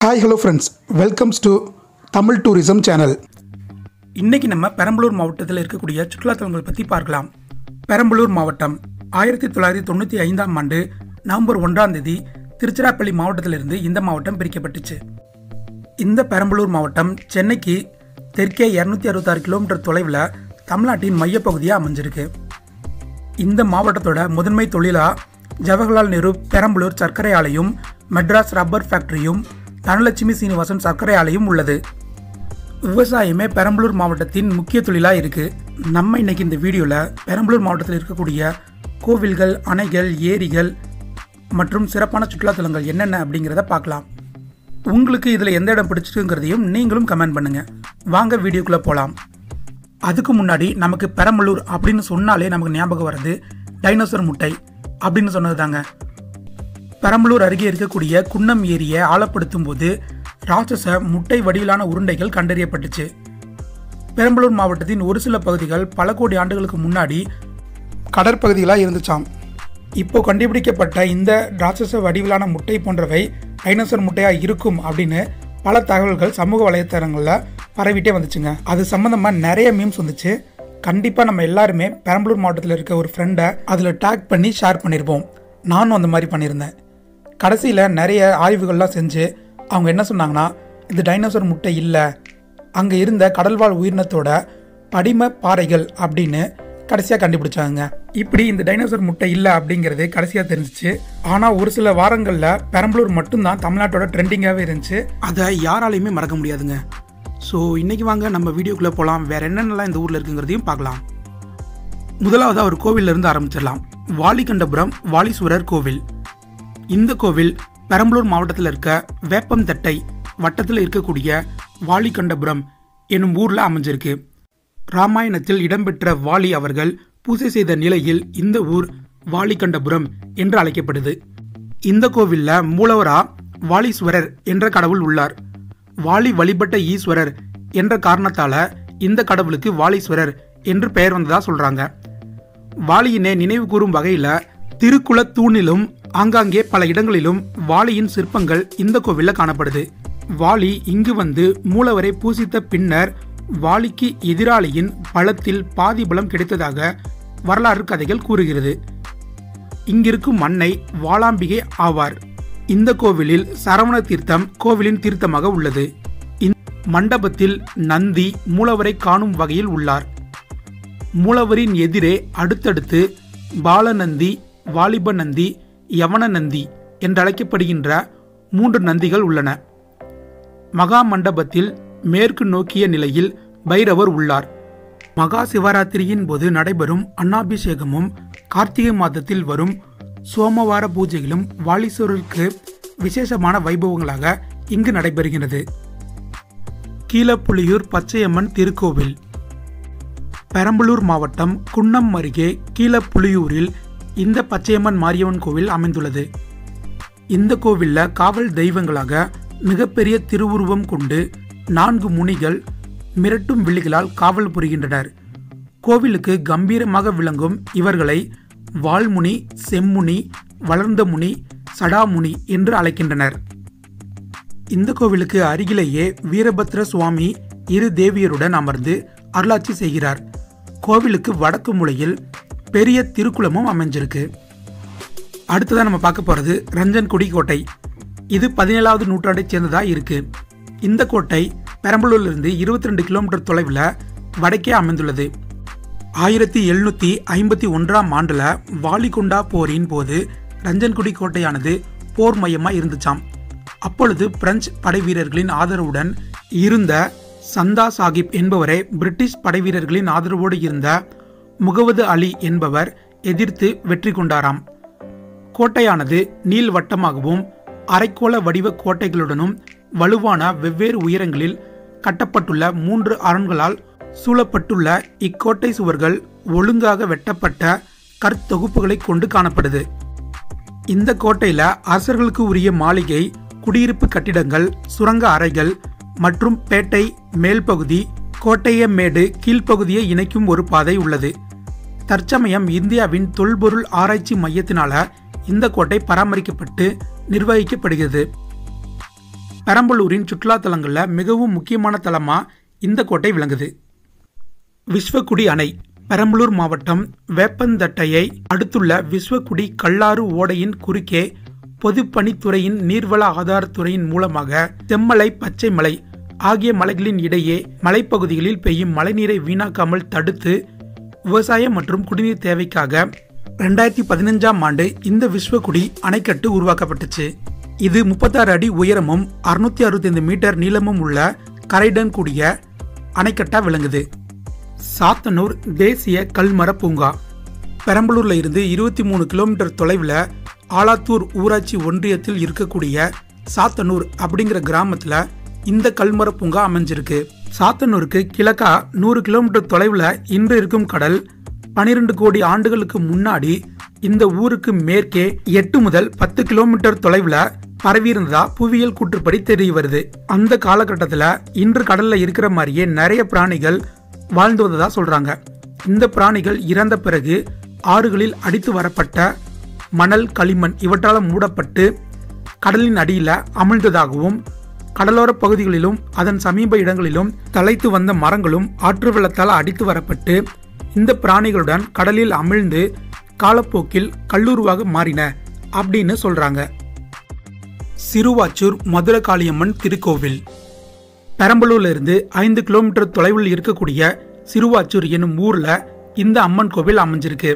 hi hello friends welcomes to Tamil tourism channel இன்னைக்கு நம்ம பெரம்பலூர் மாவட்டத்தில் இருக்கக்கூடிய சுற்றுலாத்தலங்கள் பற்றி பார்க்கலாம் பெரம்பலூர் மாவட்டம் ஆயிரத்தி தொள்ளாயிரத்தி தொண்ணூற்றி ஐந்தாம் ஆண்டு நவம்பர் ஒன்றாம் தேதி திருச்சிராப்பள்ளி மாவட்டத்திலிருந்து இந்த மாவட்டம் பிரிக்கப்பட்டுச்சு இந்த பெரம்பலூர் மாவட்டம் சென்னைக்கு தெற்கே இரநூத்தி அறுபத்தாறு கிலோமீட்டர் தொலைவில் தமிழ்நாட்டின் மையப்பகுதியாக அமைஞ்சிருக்கு இந்த மாவட்டத்தோட முதன்மை தொழிலா ஜவஹர்லால் நேரு பெரம்பலூர் சர்க்கரை ஆலையும் மெட்ராஸ் ரப்பர் ஃபேக்டரியும் தனலட்சுமி சீனிவாசன் சர்க்கரை ஆலையும் உள்ளது விவசாயமே பெரம்பலூர் மாவட்டத்தின் முக்கிய தொழிலாக இருக்கு நம்ம இன்னைக்கு இந்த வீடியோவில் பெரம்பலூர் மாவட்டத்தில் இருக்கக்கூடிய கோவில்கள் அணைகள் ஏரிகள் மற்றும் சிறப்பான சுற்றுலாத்தலங்கள் என்னென்ன அப்படிங்கிறத பார்க்கலாம் உங்களுக்கு இதில் எந்த இடம் பிடிச்சிருக்குங்கிறதையும் நீங்களும் கமெண்ட் பண்ணுங்க வாங்க வீடியோக்குள்ளே போகலாம் அதுக்கு முன்னாடி நமக்கு பெரம்பலூர் அப்படின்னு சொன்னாலே நமக்கு ஞாபகம் வர்றது டைனோசர் முட்டை அப்படின்னு சொன்னது தாங்க பெரம்பலூர் அருகே இருக்கக்கூடிய குன்னம் ஏரியை ஆழப்படுத்தும் போது ராட்சச முட்டை வடிவிலான உருண்டைகள் கண்டறியப்பட்டுச்சு பெரம்பலூர் மாவட்டத்தின் ஒரு சில பகுதிகள் பல கோடி ஆண்டுகளுக்கு முன்னாடி கடற்பகுதிகளாக இருந்துச்சாம் இப்போ கண்டுபிடிக்கப்பட்ட இந்த ராட்சச வடிவிலான முட்டை போன்றவை டைனோசர் முட்டையாக இருக்கும் அப்படின்னு பல தகவல்கள் சமூக வலைத்தளங்களில் பரவிட்டே வந்துச்சுங்க அது சம்மந்தமாக நிறைய மீம்ஸ் வந்துச்சு கண்டிப்பாக நம்ம எல்லாருமே பெரம்பலூர் மாவட்டத்தில் இருக்க ஒரு ஃப்ரெண்டை அதில் டேக் பண்ணி ஷேர் பண்ணியிருப்போம் நானும் அந்த மாதிரி பண்ணியிருந்தேன் கடைசியில் நிறைய ஆய்வுகள்லாம் செஞ்சு அவங்க என்ன சொன்னாங்கன்னா இது டைனோசர் முட்டை இல்லை அங்கே இருந்த கடல்வாழ் உயிரினத்தோட படிம பாறைகள் அப்படின்னு கடைசியாக கண்டுபிடிச்சாங்க இப்படி இந்த டைனோசர் முட்டை இல்லை அப்படிங்கிறது கடைசியாக தெரிஞ்சிச்சு ஆனால் ஒரு சில வாரங்களில் பெரம்பலூர் மட்டும்தான் தமிழ்நாட்டோட ட்ரெண்டிங்காகவே இருந்துச்சு அதை யாராலையுமே மறக்க முடியாதுங்க ஸோ இன்னைக்கு வாங்க நம்ம வீடியோக்குள்ளே போகலாம் வேற என்னென்னலாம் இந்த ஊரில் இருக்குங்கிறதையும் பார்க்கலாம் முதலாவதாக ஒரு கோவில்ல இருந்து ஆரம்பிச்சிடலாம் வாலிகண்டபுரம் வாலீஸ்வரர் கோவில் இந்த கோவில் பெரம்பலூர் மாவட்டத்தில் இருக்க வேப்பந்தட்டை வட்டத்தில் இருக்கக்கூடிய வாலிகண்டபுரம் என்னும் ஊர்ல அமைஞ்சிருக்கு ராமாயணத்தில் இடம்பெற்ற வாலி அவர்கள் பூஜை செய்த நிலையில் இந்த ஊர் வாலிகண்டபுரம் என்று அழைக்கப்படுது இந்த கோவில்ல மூலவரா வாலீஸ்வரர் என்ற கடவுள் உள்ளார் வாலி வழிபட்ட ஈஸ்வரர் என்ற காரணத்தால இந்த கடவுளுக்கு வாலீஸ்வரர் என்று பெயர் வந்ததா சொல்றாங்க வாலியினை நினைவு கூறும் வகையில திருக்குள தூணிலும் ஆங்காங்கே பல இடங்களிலும் வாலியின் சிற்பங்கள் இந்த கோவில்ல காணப்படுது வாலி இங்கு வந்து மூலவரை பூசித்த பின்னர் வாலிக்கு எதிராளியின் பலத்தில் பாதி பலம் கிடைத்ததாக வரலாறு கதைகள் கூறுகிறது இங்கிருக்கும் மண்ணை வாளாம்பிகை ஆவார் இந்த கோவிலில் சரவண தீர்த்தம் கோவிலின் தீர்த்தமாக உள்ளது இந்த மண்டபத்தில் நந்தி மூலவரை காணும் வகையில் உள்ளார் மூலவரின் எதிரே அடுத்தடுத்து பாலநந்தி வாலிப நந்தி யவன நந்தி என்றழைக்கப்படுகின்ற மூன்று நந்திகள் உள்ளன மகா மண்டபத்தில் மேற்கு நோக்கிய நிலையில் பைரவர் உள்ளார் மகா சிவராத்திரியின் போது நடைபெறும் அன்னாபிஷேகமும் கார்த்திகை மாதத்தில் வரும் சோமவார பூஜைகளும் வாலீஸ்வரருக்கு விசேஷமான வைபவங்களாக இங்கு நடைபெறுகிறது கீழப்புலியூர் பச்சையம்மன் திருக்கோவில் பெரம்பலூர் மாவட்டம் குன்னம் அருகே கீழப்புலியூரில் இந்த பச்சையம்மன் மாரியம்மன் கோவில் அமைந்துள்ளது இந்த கோவில்ல காவல் தெய்வங்களாக மிகப்பெரிய திருவுருவம் கொண்டு நான்கு முனிகள் மிரட்டும் விழிகளால் காவல் புரிகின்றனர் கோவிலுக்கு கம்பீரமாக விளங்கும் இவர்களை வால்முனி செம்முனி வளர்ந்த முனி சடாமுனி என்று அழைக்கின்றனர் இந்த கோவிலுக்கு அருகிலேயே வீரபத்ர சுவாமி இரு தேவியருடன் அமர்ந்து அருளாட்சி செய்கிறார் கோவிலுக்கு வடக்கு மூலையில் பெரிய திருக்குளமும் அமைஞ்சிருக்கு அடுத்ததான் நம்ம பார்க்க போறது ரஞ்சன்குடி கோட்டை இது பதினேழாவது நூற்றாண்டைச் சேர்ந்ததா இருக்கு இந்த கோட்டை பெரம்பலூர்ல இருந்து இருபத்தி ரெண்டு கிலோமீட்டர் தொலைவில் வடக்கே அமைந்துள்ளது ஆயிரத்தி எழுநூத்தி ஐம்பத்தி ஒன்றாம் ஆண்டுல வாலிகுண்டா போரின் போது ரஞ்சன்குடி கோட்டையானது போர் மையமா இருந்துச்சாம் அப்பொழுது பிரெஞ்சு படை வீரர்களின் ஆதரவுடன் இருந்த சந்தா சாஹிப் என்பவரை பிரிட்டிஷ் படை வீரர்களின் ஆதரவோடு இருந்த முகமது அலி என்பவர் எதிர்த்து வெற்றி கொண்டாராம் கோட்டையானது நீள்வட்டமாகவும் அரைக்கோள வடிவ கோட்டைகளுடனும் வலுவான வெவ்வேறு உயரங்களில் கட்டப்பட்டுள்ள மூன்று அரண்களால் சூழப்பட்டுள்ள இக்கோட்டை சுவர்கள் ஒழுங்காக வெட்டப்பட்ட கற்தொகுப்புகளை கொண்டு காணப்படுது இந்த கோட்டையில அரசர்களுக்கு உரிய மாளிகை குடியிருப்பு கட்டிடங்கள் சுரங்க அறைகள் மற்றும் பேட்டை மேல்பகுதி கோட்டையமேடு கீழ்ப்பகுதியை இணைக்கும் ஒரு பாதை உள்ளது தற்சமயம் இந்தியாவின் தொல்பொருள் ஆராய்ச்சி மையத்தினால இந்த கோட்டை பராமரிக்கப்பட்டு நிர்வகிக்கப்படுகிறது பெரம்பலூரின் சுற்றுலா தலங்களில் மிகவும் முக்கியமான தலமா இந்த கோட்டை விளங்குது விஸ்வகுடி அணை பெரம்பலூர் மாவட்டம் வேப்பந்தட்டையை அடுத்துள்ள விஸ்வகுடி கல்லாறு ஓடையின் குறுக்கே பொதுப்பணித்துறையின் நீர்வள ஆதாரத்துறையின் மூலமாக செம்மலை பச்சை மலை ஆகிய மலைகளின் இடையே மலைப்பகுதிகளில் பெய்யும் மழைநீரை வீணாக்காமல் தடுத்து விவசாயம் மற்றும் குடிநீர் தேவைக்காக ரெண்டாயிரத்தி பதினஞ்சாம் ஆண்டு இந்த விஸ்வகுடி அணைக்கட்டு உருவாக்கப்பட்டுச்சு இது முப்பத்தாறு அடி உயரமும் அறுநூத்தி அறுபத்தைந்து மீட்டர் நீளமும் உள்ள கரைடன் கூடிய அணைக்கட்டா விளங்குது சாத்தனூர் தேசிய கல்மர பூங்கா பெரம்பலூர்ல இருந்து இருபத்தி மூணு கிலோமீட்டர் தொலைவில் ஆலாத்தூர் ஊராட்சி ஒன்றியத்தில் இருக்கக்கூடிய சாத்தனூர் அப்படிங்கிற கிராமத்துல இந்த கல்மர பூங்கா அமைஞ்சிருக்கு சாத்தனூருக்கு கிழக்கா நூறு கிலோமீட்டர் தொலைவில் இன்று இருக்கும் கடல் பனிரெண்டு கோடி ஆண்டுகளுக்கு முன்னாடி இந்த ஊருக்கு மேற்கே எட்டு முதல் பத்து கிலோமீட்டர் தொலைவில் பரவியிருந்ததா புவியியல் கூற்றுப்படி தெரிய வருது அந்த காலகட்டத்தில் இன்று கடல்ல இருக்கிற மாதிரியே நிறைய பிராணிகள் வாழ்ந்து வந்ததா சொல்றாங்க இந்த பிராணிகள் இறந்த பிறகு ஆறுகளில் அடித்து வரப்பட்ட மணல் களிமண் இவற்றால் மூடப்பட்டு கடலின் அடியில அமிழ்ந்ததாகவும் கடலோர பகுதிகளிலும் அதன் சமீப இடங்களிலும் தலைத்து வந்த மரங்களும் ஆற்று வெள்ளத்தால் அடித்து வரப்பட்டு இந்த பிராணிகளுடன் கடலில் அமிழ்ந்து காலப்போக்கில் கல்லூருவாக மாறின அப்படின்னு சொல்றாங்க சிறுவாச்சூர் மதுரகாளியம்மன் திருக்கோவில் பெரம்பலூர்ல இருந்து ஐந்து கிலோமீட்டர் தொலைவில் இருக்கக்கூடிய சிறுவாச்சூர் என்னும் ஊர்ல இந்த அம்மன் கோவில் அமைஞ்சிருக்கு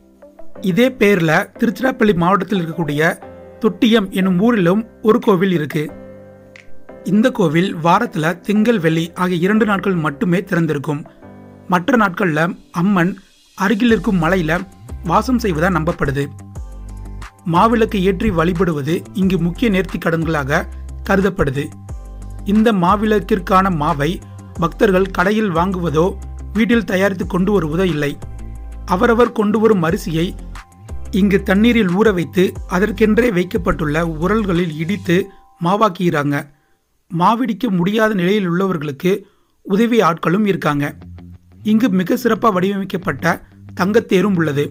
இதே பேர்ல திருச்சிராப்பள்ளி மாவட்டத்தில் இருக்கக்கூடிய தொட்டியம் என்னும் ஊரிலும் ஒரு கோவில் இருக்கு இந்த கோவில் வாரத்துல திங்கள் வெள்ளி ஆகிய இரண்டு நாட்கள் மட்டுமே திறந்திருக்கும் மற்ற நாட்கள்ல அம்மன் அருகில் இருக்கும் மலையில வாசம் செய்வதா நம்பப்படுது மாவிளக்கு ஏற்றி வழிபடுவது இங்கு முக்கிய நேர்த்திக் கடன்களாக கருதப்படுது இந்த மாவிளக்கிற்கான மாவை பக்தர்கள் கடையில் வாங்குவதோ வீட்டில் தயாரித்து கொண்டு வருவதோ இல்லை அவரவர் கொண்டு வரும் அரிசியை இங்கு தண்ணீரில் ஊற வைத்து அதற்கென்றே வைக்கப்பட்டுள்ள உரல்களில் இடித்து மாவாக்குகிறாங்க மாவிடிக்க முடியாத நிலையில் உள்ளவர்களுக்கு உதவி ஆட்களும் இருக்காங்க இங்கு மிக சிறப்பாக வடிவமைக்கப்பட்ட தங்கத்தேரும் உள்ளது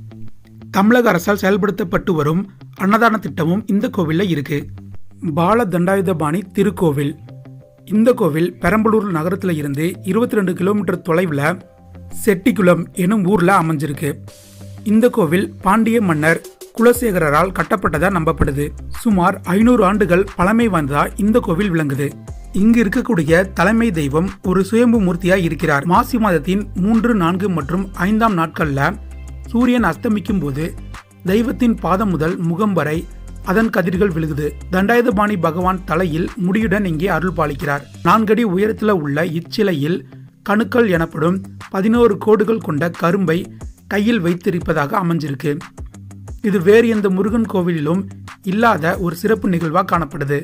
தமிழக அரசால் செயல்படுத்தப்பட்டு வரும் அன்னதான திட்டமும் இந்த கோவிலில் இருக்கு பால தண்டாயுதபாணி திருக்கோவில் இந்த கோவில் பெரம்பலூர் நகரத்தில் இருந்து இருபத்தி ரெண்டு கிலோமீட்டர் தொலைவில் செட்டிக்குளம் எனும் ஊர்ல அமைஞ்சிருக்கு இந்த கோவில் பாண்டிய மன்னர் குலசேகரரால் கட்டப்பட்டதா நம்பப்படுது சுமார் ஐநூறு ஆண்டுகள் பழமை வாய்ந்ததா இந்த கோவில் விளங்குது இங்கு இருக்கக்கூடிய தலைமை தெய்வம் ஒரு சுயம்பு மூர்த்தியா இருக்கிறார் மாசி மாதத்தின் மூன்று நான்கு மற்றும் ஐந்தாம் நாட்கள்ல சூரியன் அஸ்தமிக்கும் போது தெய்வத்தின் பாதம் முதல் முகம் வரை அதன் கதிர்கள் விழுகுது தண்டாயுதபாணி பகவான் தலையில் முடியுடன் இங்கே அருள் பாலிக்கிறார் நான்கடி உயரத்தில் உள்ள இச்சிலையில் கணுக்கள் எனப்படும் பதினோரு கோடுகள் கொண்ட கரும்பை கையில் வைத்திருப்பதாக அமைஞ்சிருக்கு இது வேறு எந்த முருகன் கோவிலிலும் இல்லாத ஒரு சிறப்பு நிகழ்வா காணப்படுது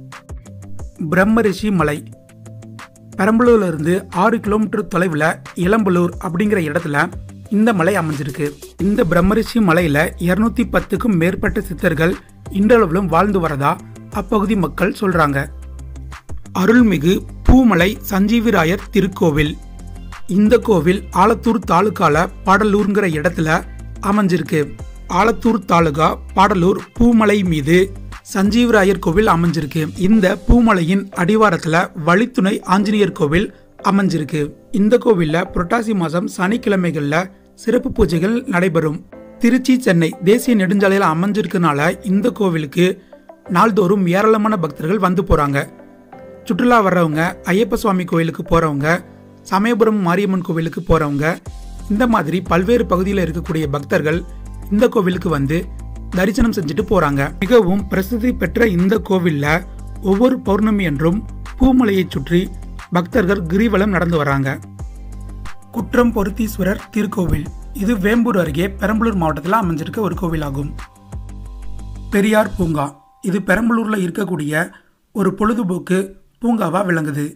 பிரம்மரிஷி மலை பெரம்பலூர்ல இருந்து ஆறு கிலோமீட்டர் தொலைவில் இளம்பலூர் அப்படிங்கிற இடத்துல இந்த மலை அமைஞ்சிருக்கு இந்த பிரம்மரிஷி மலையில இருநூத்தி பத்துக்கும் மேற்பட்ட சித்தர்கள் இன்றளவிலும் வாழ்ந்து வரதா அப்பகுதி மக்கள் சொல்றாங்க அருள்மிகு பூமலை சஞ்சீவிராயர் திருக்கோவில் இந்த கோவில் ஆலத்தூர் தாலுகால பாடலூர்ங்கிற இடத்துல அமைஞ்சிருக்கு ஆலத்தூர் தாலுகா பாடலூர் பூமலை மீது சஞ்சீவராயர் கோவில் அமைஞ்சிருக்கு இந்த பூமலையின் அடிவாரத்துல வழித்துணை ஆஞ்சநேயர் கோவில் அமைஞ்சிருக்கு இந்த கோவில்ல புரட்டாசி மாசம் சனிக்கிழமைகள்ல சிறப்பு பூஜைகள் நடைபெறும் திருச்சி சென்னை தேசிய நெடுஞ்சாலையில் அமைஞ்சிருக்கனால இந்த கோவிலுக்கு நாள்தோறும் ஏராளமான பக்தர்கள் வந்து போறாங்க சுற்றுலா வர்றவங்க ஐயப்ப சுவாமி கோயிலுக்கு போறவங்க சமயபுரம் மாரியம்மன் கோவிலுக்கு போறவங்க இந்த மாதிரி பல்வேறு பகுதியில் இருக்கக்கூடிய பக்தர்கள் இந்த கோவிலுக்கு வந்து தரிசனம் செஞ்சுட்டு போறாங்க மிகவும் பிரசித்தி பெற்ற இந்த கோவில்ல ஒவ்வொரு பௌர்ணமி என்றும் பூமலையை சுற்றி பக்தர்கள் கிரிவலம் நடந்து வராங்க குற்றம் பொருத்தீஸ்வரர் திருக்கோவில் இது வேம்பூர் அருகே பெரம்பலூர் மாவட்டத்தில் அமைஞ்சிருக்க ஒரு கோவிலாகும் பெரியார் பூங்கா இது பெரம்பலூர்ல இருக்கக்கூடிய ஒரு பொழுதுபோக்கு பூங்காவா விளங்குது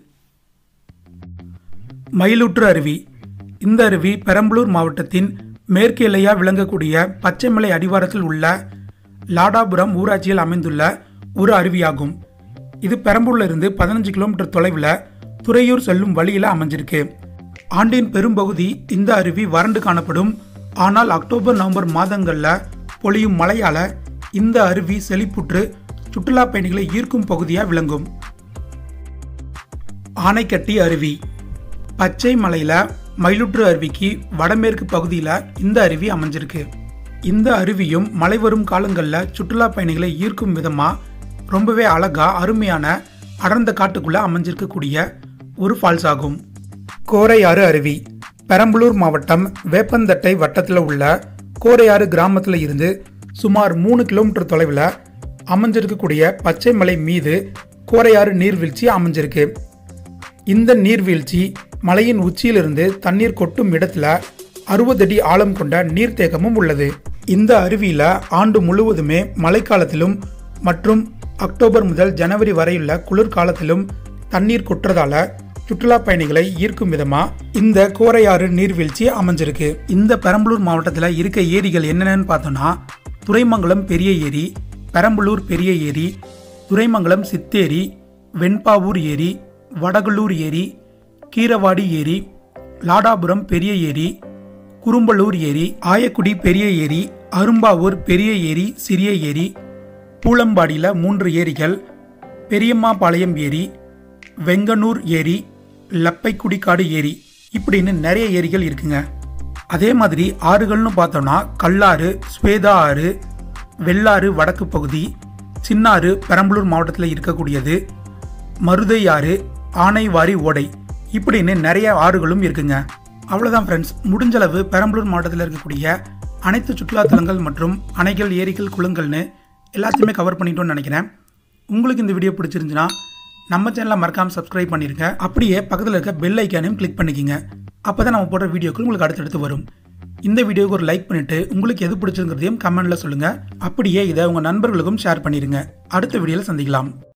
மயிலுற்று அருவி இந்த அருவி பெரம்பலூர் மாவட்டத்தின் மேற்கு எல்லையா விளங்கக்கூடிய பச்சைமலை அடிவாரத்தில் உள்ள லாடாபுரம் ஊராட்சியில் அமைந்துள்ள ஒரு அருவியாகும் இது பெரம்பூர்ல இருந்து பதினஞ்சு கிலோமீட்டர் தொலைவில் துறையூர் செல்லும் வழியில அமைஞ்சிருக்கு ஆண்டின் பெரும்பகுதி இந்த அருவி வறண்டு காணப்படும் ஆனால் அக்டோபர் நவம்பர் மாதங்கள்ல பொழியும் மழையால இந்த அருவி செழிப்புற்று சுற்றுலா பயணிகளை ஈர்க்கும் பகுதியா விளங்கும் ஆனைக்கட்டி அருவி பச்சை மலையில் மயிலுற்று அருவிக்கு வடமேற்கு பகுதியில் இந்த அருவி அமைஞ்சிருக்கு இந்த அருவியும் மழை வரும் காலங்களில் சுற்றுலா பயணிகளை ஈர்க்கும் விதமாக ரொம்பவே அழகா அருமையான அடர்ந்த காட்டுக்குள்ளே அமைஞ்சிருக்கக்கூடிய ஒரு ஃபால்ஸ் ஆகும் கோரையாறு அருவி பெரம்பலூர் மாவட்டம் வேப்பந்தட்டை வட்டத்தில் உள்ள கோரையாறு கிராமத்தில் இருந்து சுமார் மூணு கிலோமீட்டர் தொலைவில் அமைஞ்சிருக்கக்கூடிய பச்சை மலை மீது கோரையாறு நீர்வீழ்ச்சி அமைஞ்சிருக்கு இந்த நீர்வீழ்ச்சி மலையின் உச்சியிலிருந்து தண்ணீர் கொட்டும் இடத்துல அறுபது அடி ஆழம் கொண்ட நீர்த்தேக்கமும் உள்ளது இந்த அருவியில ஆண்டு முழுவதுமே மழைக்காலத்திலும் மற்றும் அக்டோபர் முதல் ஜனவரி வரையுள்ள குளிர்காலத்திலும் தண்ணீர் கொட்டுறதால சுற்றுலா பயணிகளை ஈர்க்கும் விதமா இந்த கோரையாறு நீர்வீழ்ச்சி அமைஞ்சிருக்கு இந்த பெரம்பலூர் மாவட்டத்தில் இருக்க ஏரிகள் என்னென்னு பார்த்தோம்னா துறைமங்கலம் பெரிய ஏரி பெரம்பலூர் பெரிய ஏரி துறைமங்கலம் சித்தேரி வெண்பாவூர் ஏரி வடகலூர் ஏரி கீரவாடி ஏரி லாடாபுரம் பெரிய ஏரி குறும்பலூர் ஏரி ஆயக்குடி பெரிய ஏரி அரும்பாவூர் பெரிய ஏரி சிறிய ஏரி பூளம்பாடியில் மூன்று ஏரிகள் பெரியம்மாபாளையம் ஏரி வெங்கனூர் ஏரி லப்பைக்குடிக்காடு ஏரி இப்படின்னு நிறைய ஏரிகள் இருக்குங்க அதே மாதிரி ஆறுகள்னு பார்த்தோம்னா கல்லாறு ஸ்வேதா ஆறு வெள்ளாறு வடக்கு பகுதி சின்னாறு பெரம்பலூர் மாவட்டத்தில் இருக்கக்கூடியது மருதை ஆறு ஆனைவாரி ஓடை இப்படின்னு நிறைய ஆறுகளும் இருக்குங்க அவ்வளோதான் ஃப்ரெண்ட்ஸ் முடிஞ்சளவு பெரம்பலூர் மாவட்டத்தில் இருக்கக்கூடிய அனைத்து சுற்றுலாத்தலங்கள் மற்றும் அணைகள் ஏரிகள் குளங்கள்னு எல்லாத்தையுமே கவர் பண்ணிட்டோம்னு நினைக்கிறேன் உங்களுக்கு இந்த வீடியோ பிடிச்சிருந்துச்சுன்னா நம்ம சேனலை மறக்காமல் சப்ஸ்கிரைப் பண்ணிருங்க அப்படியே பக்கத்தில் இருக்க பெல் ஐக்கானையும் கிளிக் பண்ணிக்கோங்க அப்போ தான் நம்ம போடுற வீடியோக்கள் உங்களுக்கு அடுத்தடுத்து வரும் இந்த வீடியோவுக்கு ஒரு லைக் பண்ணிட்டு உங்களுக்கு எது பிடிச்சிருக்கிறதையும் கமெண்ட்ல சொல்லுங்க அப்படியே இதை உங்க நண்பர்களுக்கும் ஷேர் பண்ணிருங்க அடுத்த வீடியோவில் சந்திக்கலாம்